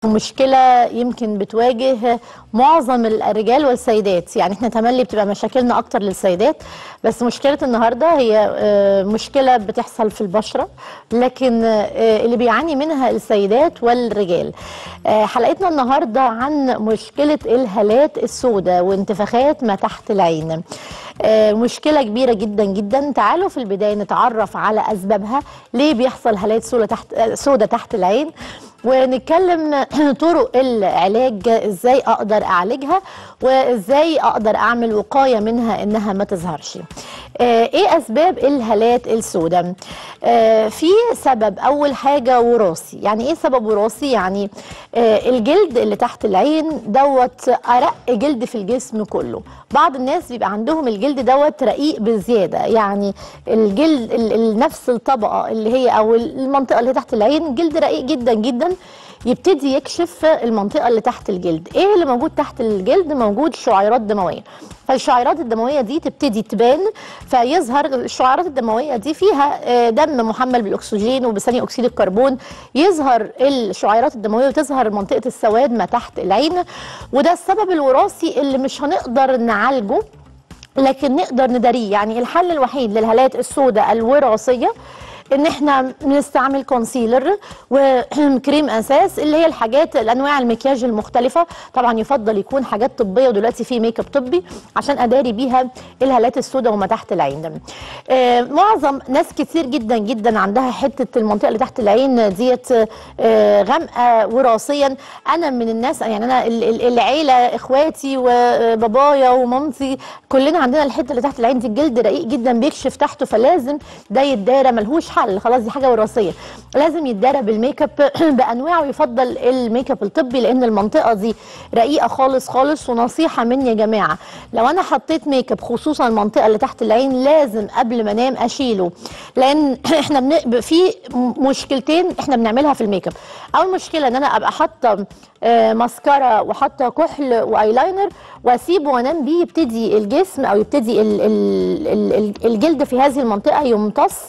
مشكلة يمكن بتواجه معظم الرجال والسيدات يعني احنا تملي بتبقى مشاكلنا اكتر للسيدات بس مشكلة النهاردة هي آه، مشكلة بتحصل في البشرة لكن آه، اللي بيعاني منها السيدات والرجال آه، حلقتنا النهاردة عن مشكلة الهالات السوداء وانتفاخات ما تحت العين آه، مشكلة كبيرة جدا جدا تعالوا في البداية نتعرف على أسبابها ليه بيحصل هالات سوداء تحت آه، سوداء تحت العين ونتكلم طرق العلاج ازاي اقدر اعالجها وازاي اقدر اعمل وقايه منها انها ما تظهرش آه، ايه اسباب الهالات السوداء آه، في سبب اول حاجه وراثي يعني ايه سبب وراثي يعني آه، الجلد اللي تحت العين دوت ارق جلد في الجسم كله بعض الناس بيبقى عندهم الجلد دوت رقيق بزياده يعني الجلد ال- ال- نفس الطبقه اللي هي او المنطقه اللي تحت العين جلد رقيق جدا جدا يبتدي يكشف المنطقه اللي تحت الجلد ايه اللي موجود تحت الجلد موجود شعيرات دمويه فالشعيرات الدمويه دي تبتدي تبان فيظهر الشعيرات الدمويه دي فيها آه، دم محمل بالاكسجين وبثاني اكسيد الكربون يظهر الشعيرات الدمويه وتظهر منطقه السواد ما تحت العين وده السبب الوراثي اللي مش هنقدر نعالجه لكن نقدر نداريه يعني الحل الوحيد للهالات السوداء الوراثيه ان احنا بنستعمل كونسيلر وكريم اساس اللي هي الحاجات الانواع المكياج المختلفه طبعا يفضل يكون حاجات طبيه ودلوقتي في ميك اب طبي عشان اداري بيها الهالات السوداء وما تحت العين آه معظم ناس كتير جدا جدا عندها حته المنطقه اللي تحت العين ديت آه غامقه وراثيا انا من الناس يعني انا ال- ال- العيله اخواتي وبابايا ومامتي كلنا عندنا الحته اللي تحت العين دي الجلد رقيق جدا بيكشف تحته فلازم ده يتدارى ملهوش حل خلاص دي حاجه وراثيه لازم يتدارى بالميك اب بانواعه ويفضل الميك اب الطبي لان المنطقه دي رقيقه خالص خالص ونصيحه مني يا جماعه لو انا حطيت ميك اب خصوصا المنطقه اللي تحت العين لازم قبل ما انام اشيله لان احنا بن... في مشكلتين احنا بنعملها في الميك اب اول مشكله ان انا ابقى حاطه آه، ماسكارا وحاطه كحل وايلاينر واسيبه وانام بيه يبتدي الجسم او يبتدي ال ال ال الجلد في هذه المنطقه يمتص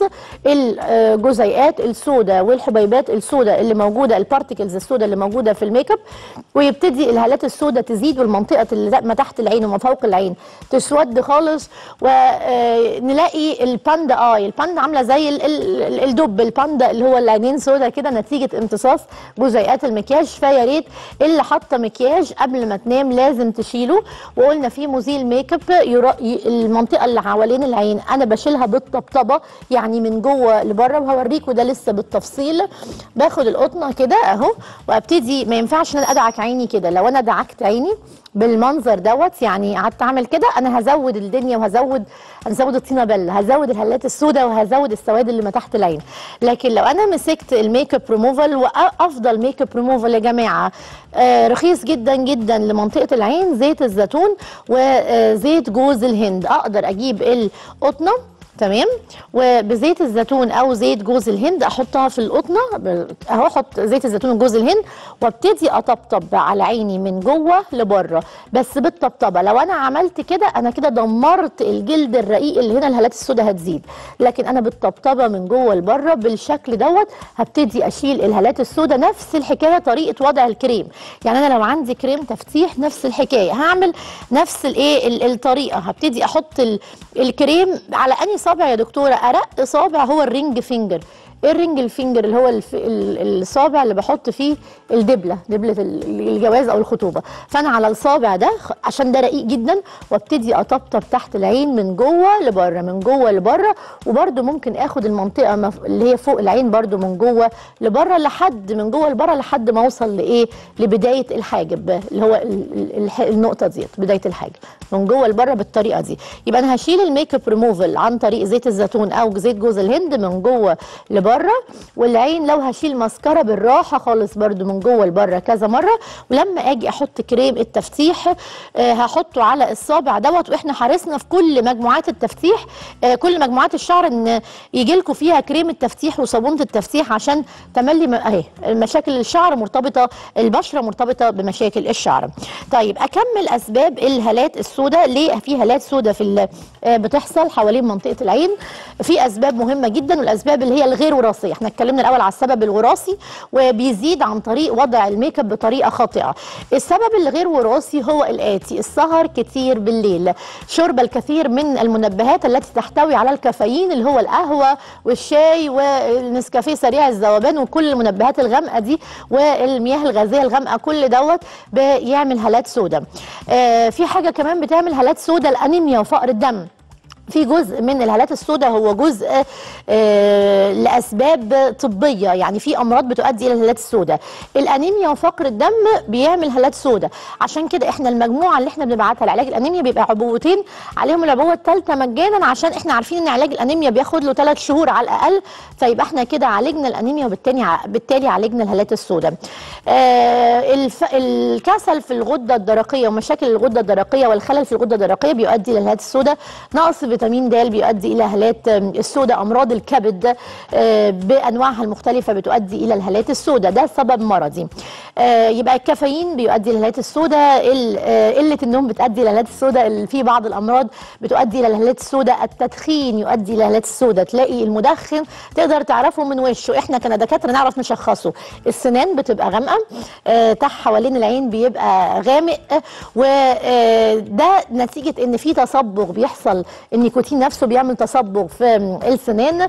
الجزيئات السوداء والحبيبات السوداء اللي موجوده البارتكلز السوداء اللي موجوده في الميك اب ويبتدي الهالات السوداء تزيد والمنطقه اللي ما تحت العين وما فوق العين تسود خالص ونلاقي الباندا اي الباندا عامله زي ال- ال- ال- الدب الباندا اللي هو العينين سوداء كده نتيجه امتصاص جزيئات المكياج فيا ريت اللي حاطه مكياج قبل ما تنام لازم تشيله وقلنا في مزيل ميك اب يرا- ي- المنطقه اللي حوالين العين انا بشيلها بالطبطبه يعني من جوه لبره وهوريكم ده لسه بالتفصيل باخد القطنه كده اهو وابتدي ما ينفعش ان انا ادعك عيني كده لو انا دعكت عيني بالمنظر دوت يعني قعدت اعمل كده انا هزود الدنيا وهزود هنزود الطينه بله هزود الهالات السوداء وهزود السواد اللي ما تحت العين لكن لو انا مسكت الميك اب ريموفال وافضل ميك اب ريموفال يا جماعه آه رخيص جدا جدا لمنطقه العين زيت الزيتون وزيت جوز الهند اقدر اجيب القطنه تمام وبزيت الزيتون او زيت جوز الهند احطها في القطنه ب- اهو احط زيت الزيتون وجوز الهند وابتدي اطبطب على عيني من جوه لبره بس بالطبطبه لو انا عملت كده انا كده دمرت الجلد الرقيق اللي هنا الهالات السوداء هتزيد لكن انا بالطبطبه من جوه لبره بالشكل دوت هبتدي اشيل الهالات السوداء نفس الحكايه طريقه وضع الكريم يعني انا لو عندي كريم تفتيح نفس الحكايه هعمل نفس الايه ال- الطريقه هبتدي احط ال- الكريم على اني صابع يا دكتوره ارق صابع هو الرينج فينجر ايه الرينج الفينجر اللي هو الف... ال- الصابع اللي بحط فيه الدبله دبله ال- الجواز او الخطوبه فانا على الصابع ده خ- عشان ده رقيق جدا وابتدي اطبطب تحت العين من جوه لبره من جوه لبره وبرده ممكن اخد المنطقه مف... اللي هي فوق العين برده من جوه لبره لحد من جوه لبره لحد ما اوصل لايه لبدايه الحاجب اللي هو ال... ال... الح- النقطه ديت بدايه الحاجب من جوه لبره بالطريقه دي يبقى انا هشيل الميك اب ريموفل عن طريق زيت الزيتون او زيت جوز الهند من جوه لبره والعين لو هشيل ماسكارا بالراحه خالص برده من جوه لبره كذا مره ولما اجي احط كريم التفتيح آه هحطه على الصابع دوت واحنا حرصنا في كل مجموعات التفتيح آه كل مجموعات الشعر ان يجي لكم فيها كريم التفتيح وصابونه التفتيح عشان تملي م- اهي مشاكل الشعر مرتبطه البشره مرتبطه بمشاكل الشعر طيب اكمل اسباب الهالات السوداء ليه في هالات سوداء في ال- آه، بتحصل حوالين منطقه العين في اسباب مهمه جدا والاسباب اللي هي الغير وراثيه احنا اتكلمنا الاول على السبب الوراثي وبيزيد عن طريق وضع الميك اب بطريقه خاطئه السبب الغير وراثي هو الاتي السهر كتير بالليل شرب الكثير من المنبهات التي تحتوي على الكافيين اللي هو القهوه والشاي والنسكافيه سريع الذوبان وكل المنبهات الغامقه دي والمياه الغازيه الغامقه كل دوت بيعمل هالات سوداء آه في حاجه كمان بتعمل هالات سوداء الانيميا وفقر الدم في جزء من الهالات السوداء هو جزء آه لاسباب طبيه يعني في امراض بتؤدي الى الهالات السوداء الانيميا وفقر الدم بيعمل هالات سوداء عشان كده احنا المجموعه اللي احنا بنبعتها لعلاج الانيميا بيبقى عبوتين عليهم العبوه الثالثه مجانا عشان احنا عارفين ان علاج الانيميا بياخد له ثلاث شهور على الاقل فيبقى احنا كده عالجنا الانيميا وبالتالي بالتالي عالجنا الهالات السوداء آه الف... الكسل في الغده الدرقيه ومشاكل الغده الدرقيه والخلل في الغده الدرقيه بيؤدي الى الهالات السوداء نقص فيتامين د بيؤدي الى هالات السوداء امراض الكبد بانواعها المختلفه بتؤدي الى الهالات السوداء ده سبب مرضي يبقى الكافيين بيؤدي الى الهالات السوداء قله النوم بتؤدي الى الهالات السوداء في بعض الامراض بتؤدي الى الهالات السوداء التدخين يؤدي الى الهالات السوداء تلاقي المدخن تقدر تعرفه من وشه احنا كدكاتره نعرف نشخصه السنان بتبقى غامقه تحت حوالين العين بيبقى غامق وده نتيجه ان في تصبغ بيحصل النيكوتين نفسه بيعمل تصبغ في السنان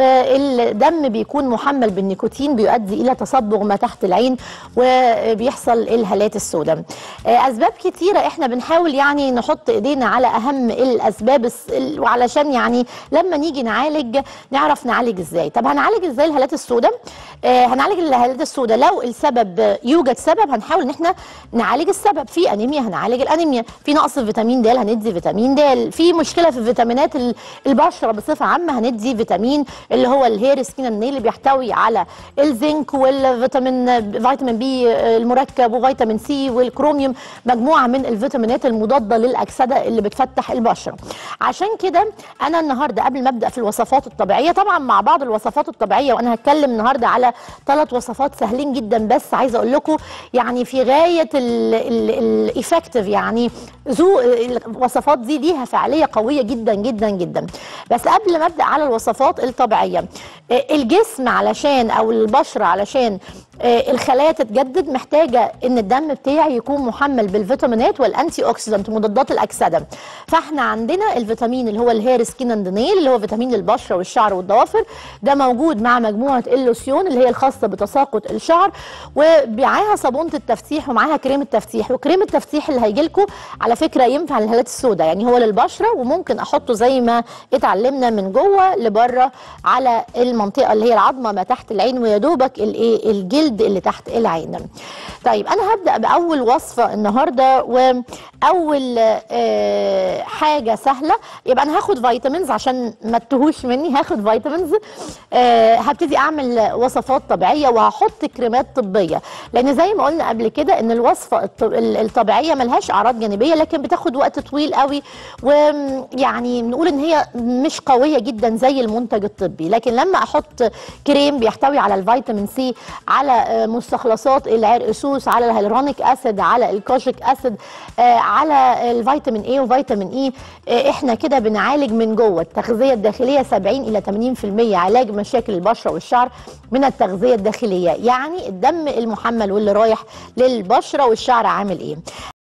والدم بيكون محمل بالنيكوتين بيؤدي الى تصبغ ما تحت العين وبيحصل الهالات السوداء اسباب كتيره احنا بنحاول يعني نحط ايدينا على اهم الاسباب وعلشان يعني لما نيجي نعالج نعرف نعالج ازاي طب هنعالج ازاي الهالات السوداء آه هنعالج الهالات السوداء لو السبب يوجد سبب هنحاول ان احنا نعالج السبب في انيميا هنعالج الانيميا في نقص في فيتامين د هندي فيتامين د في مشكله في فيتامينات البشره بصفه عامه هندي فيتامين اللي هو الهير سكين اللي بيحتوي على الزنك والفيتامين فيتامين بي المركب وفيتامين سي والكروميوم مجموعه من الفيتامينات المضاده للاكسده اللي بتفتح البشره عشان كده انا النهارده قبل ما ابدا في الوصفات الطبيعيه طبعا مع بعض الوصفات الطبيعيه وانا هتكلم النهارده على ثلاث وصفات سهلين جدا بس عايزه اقول لكم يعني في غايه الايفكتيف يعني ذو الوصفات دي ليها فعاليه قويه جدا جدا جدا بس قبل ما ابدا على الوصفات الطبيعيه الجسم علشان او البشره علشان الخلايا تتجدد محتاجه ان الدم بتاعي يكون محمل بالفيتامينات والانتي اوكسيدانت مضادات الاكسده فاحنا عندنا الفيتامين اللي هو الهير سكين اند نيل اللي هو فيتامين البشره والشعر والضوافر ده موجود مع مجموعه اللوسيون اللي هي الخاصه بتساقط الشعر ومعاها صابونه التفتيح ومعاها كريم التفتيح وكريم التفتيح اللي هيجي لكم على فكره ينفع للهالات السوداء يعني هو للبشره وممكن احطه زي ما اتعلمنا من جوه لبره على المنطقه اللي هي العظمه ما تحت العين ويا دوبك الايه الجلد اللي تحت العين طيب انا هبدا باول وصفه النهارده واول آه حاجه سهله يبقى انا هاخد فيتامينز عشان ما تتوهوش مني هاخد فيتامينز آه هبتدي اعمل وصفات طبيعيه وهحط كريمات طبيه لان زي ما قلنا قبل كده ان الوصفه الطبيعيه ملهاش اعراض جانبيه لكن بتاخد وقت طويل قوي ويعني نقول ان هي مش قويه جدا زي المنتج الطبي لكن لما احط كريم بيحتوي على الفيتامين سي على مستخلصات العرقسوس على الهيلورونيك اسيد على الكوشيك اسيد آه على الفيتامين اي وفيتامين اي آه احنا كده بنعالج من جوه التغذيه الداخليه 70 الى 80% علاج مشاكل البشره والشعر من التغذيه الداخليه يعني الدم المحمل واللي رايح للبشره والشعر عامل ايه